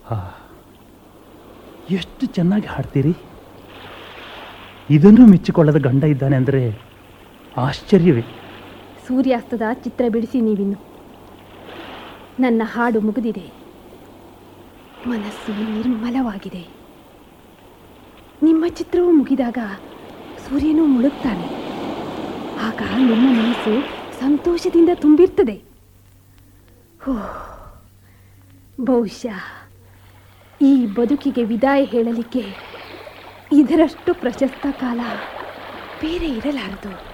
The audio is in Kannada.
ಆ, ಎಷ್ಟು ಚೆನ್ನಾಗಿ ಹಾಡ್ತೀರಿ ಇದನ್ನು ಮೆಚ್ಚಿಕೊಳ್ಳದ ಗಂಡ ಇದ್ದಾನೆ ಅಂದರೆ ಆಶ್ಚರ್ಯವೇ ಸೂರ್ಯಾಸ್ತದ ಚಿತ್ರ ಬಿಡಿಸಿ ನೀವಿನ್ನು ನನ್ನ ಹಾಡು ಮುಗಿದಿದೆ ಮನಸ್ಸು ನಿರ್ಮಲವಾಗಿದೆ ನಿಮ್ಮ ಚಿತ್ರವು ಮುಗಿದಾಗ ಸೂರ್ಯನೂ ಮುಳುಗ್ತಾನೆ ಆಗ ನಿಮ್ಮ ಮನಸ್ಸು ಸಂತೋಷದಿಂದ ತುಂಬಿರ್ತದೆ ಹೋ ಬಹುಶಃ ಈ ಬದುಕಿಗೆ ವಿದಾಯ ಹೇಳಲಿಕ್ಕೆ ಇದರಷ್ಟು ಪ್ರಶಸ್ತ ಕಾಲ ಬೇರೆ ಇರಲಾರದು